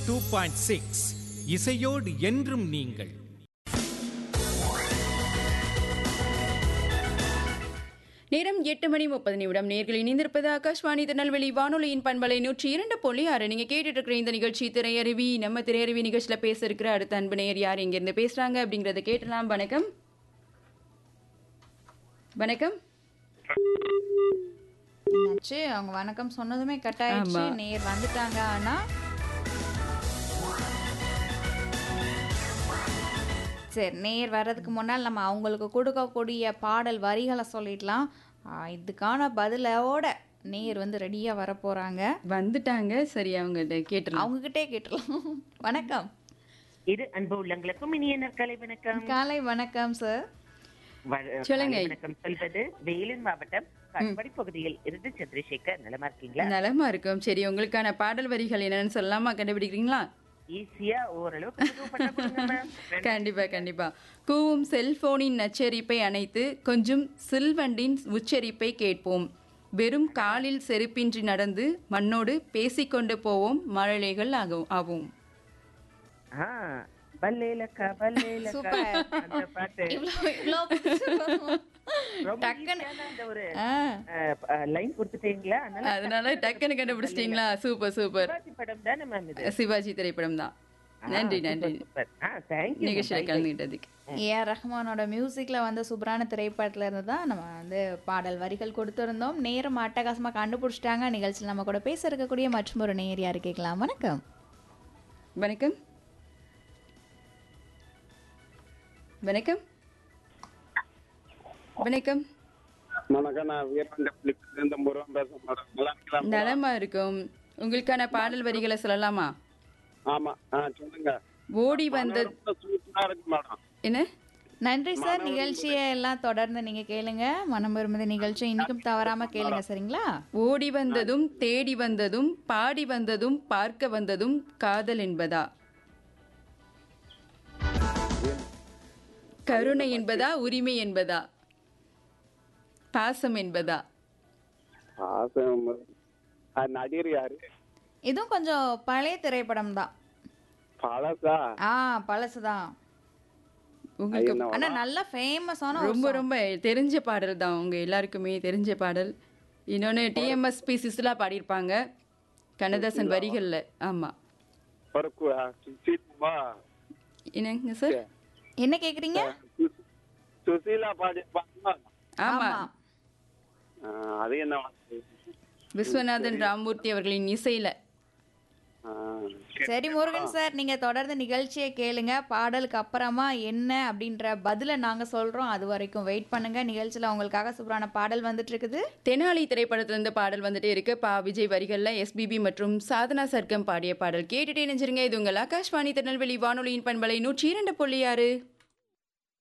Two point six இசையோடு என்றும் நீங்கள் நேரம் எட்டு மணி முப்பது நிமிடம் நேர்கள் இணைந்திருப்பது ஆகாஷ்வாணி திருநெல்வேலி வானொலியின் பண்பலை நூற்றி இரண்டு புள்ளி ஆறு நீங்க கேட்டுட்டு இருக்கிற இந்த நிகழ்ச்சி திரையருவி நம்ம திரையருவி நிகழ்ச்சியில பேச இருக்கிற அடுத்த அன்பு நேயர் யார் இங்க இருந்து பேசுறாங்க அப்படிங்கறத கேட்டலாம் வணக்கம் வணக்கம் என்னாச்சு அவங்க வணக்கம் சொன்னதுமே கட் ஆயிடுச்சு ஆமா. நேர் வந்துட்டாங்க ஆனா சரி நேர் வர்றதுக்கு முன்னால் நம்ம அவங்களுக்கு கொடுக்கக்கூடிய பாடல் வரிகளை சொல்லிடலாம் ஆ, இதுக்கான பதிலோட நேர் வந்து ரெடியா வர போறாங்க வந்துட்டாங்க சரி அவங்க கேட்டுலாம் அவங்க கிட்டே கேட்டுலாம் வணக்கம் இரு அன்பு உள்ளங்களுக்கும் இனிய நற்காலை வணக்கம் காலை வணக்கம் சார் வ- சொல்லுங்க. காலை வணக்கம் சொல்வது வேலூர் மாவட்டம் கண்படி பகுதியில் இருந்து சந்திரசேகர் நலமா இருக்கீங்களா நலமா இருக்கும் சரி உங்களுக்கான பாடல் வரிகள் என்னன்னு சொல்லலாமா கண்டுபிடிக்கிறீங்களா ஈஸியா ஓரளவுக்கு பதிவு பண்ண கொடுங்க ma'am. கண்டிப்பா கண்டிப்பா கூவும் செல்போனின் நச்சரிப்பை அணைத்து கொஞ்சம் சில்வண்டின் உச்சரிப்பை கேட்போம் வெறும் காலில் செருப்பின்றி நடந்து மண்ணோடு பேசிக்கொண்டு போவோம் மழலைகள் ஆகும் ஆவோம் ஆ, பல்லேலக்கா பல்லேலக்கா சூப்பர். அந்த பாட்டு இவ்வளோ இவ்வளோ ரொம்ப டக்குன்னு ஈஸியான அந்த ஒரு ஆ லைன் கொடுத்துட்டீங்களா அதனால அதனால டக்குன்னு கண்டுபிடிச்சிட்டீங்களா சூப்பர் சூப்பர் சிவாஜி படம் தானே மேம் இது சிவாஜி திரைப்படம் தான் நன்றி நன்றி சூப்பர் ஆ தேங்க்யூ நிகழ்ச்சியில கலந்துகிட்டதுக்கு ஏஆர் ரஹ்மானோட மியூசிக்ல வந்து சூப்பரான திரைப்படத்துல இருந்து தான் நம்ம வந்து பாடல் வரிகள் கொடுத்திருந்தோம் நேரம் அட்டகாசமா கண்டுபிடிச்சிட்டாங்க நிகழ்ச்சியில் நம்ம கூட பேச இருக்கக்கூடிய மற்றும் ஒரு நேர் யாரு கேட்கலாம் வணக்கம் வணக்கம் வணக்கம் வணக்கம் வணக்கம் நான் வீரண்ட இருந்து முருகன் பேசுறேன் மேடம் நல்லா இருக்கலாம் நலமா இருக்கும் உங்களுக்கான பாடல் வரிகளை சொல்லலாமா ஆமா ஆ சொல்லுங்க ஓடி வந்த ரொம்ப சூப்பரா இருக்கு மேடம் என்ன நன்றி சார் நிகழ்ச்சியை எல்லாம் தொடர்ந்து நீங்க கேளுங்க மனம் விரும்புத நிகழ்ச்சி இன்னைக்கும் தவறாம கேளுங்க சரிங்களா ஓடி வந்ததும் தேடி வந்ததும் பாடி வந்ததும் பார்க்க வந்ததும் காதல் என்பதா கருணை என்பதா உரிமை என்பதா பாசம் என்பதா பாசம் ஆ, நடிகர் யாரு இதுவும் கொஞ்சம் பழைய திரைப்படம் தான் பழசா ஆ பழசுதான் உங்களுக்கு என்ன ஆனா நல்ல ஃபேமஸான ரொம்ப ரொம்ப தெரிஞ்ச பாடல் தான் உங்க எல்லாருக்குமே தெரிஞ்ச பாடல் இன்னொன்னு டிஎம்எஸ்பி சிஸ்லா பாடியிருப்பாங்க கண்ணதாசன் வரிகள்ல ஆமா ஒரு கு- ஆ, சுசீலா என்னங்க சார் என்ன கேக்குறீங்க சு- சுசீலா பாடிப்பாங்க ஆமா அது என்ன வார்த்தை? விஸ்வநாதன் ராமூர்த்தி அவர்களின் இசையில ஆ, சரி முருகன் சார் நீங்க தொடர்ந்து நிகழ்ச்சியை கேளுங்க பாடலுக்கு அப்புறமா என்ன அப்படின்ற பதில நாங்க சொல்றோம் அது வரைக்கும் வெயிட் பண்ணுங்க நிகழ்ச்சியில உங்களுக்காக சூப்பரான பாடல் வந்துட்டு இருக்குது தெனாலி திரைப்படத்திலிருந்து பாடல் வந்துட்டே இருக்கு பா விஜய் வரிகள்ல எஸ்பிபி மற்றும் சாதனா சர்க்கம் பாடிய பாடல் கேட்டுட்டே நினைச்சிருங்க இது உங்கள் ஆகாஷ்வாணி திருநெல்வேலி வானொலியின் பண்பலை நூற்றி இரண்டு புள்ளி ஆறு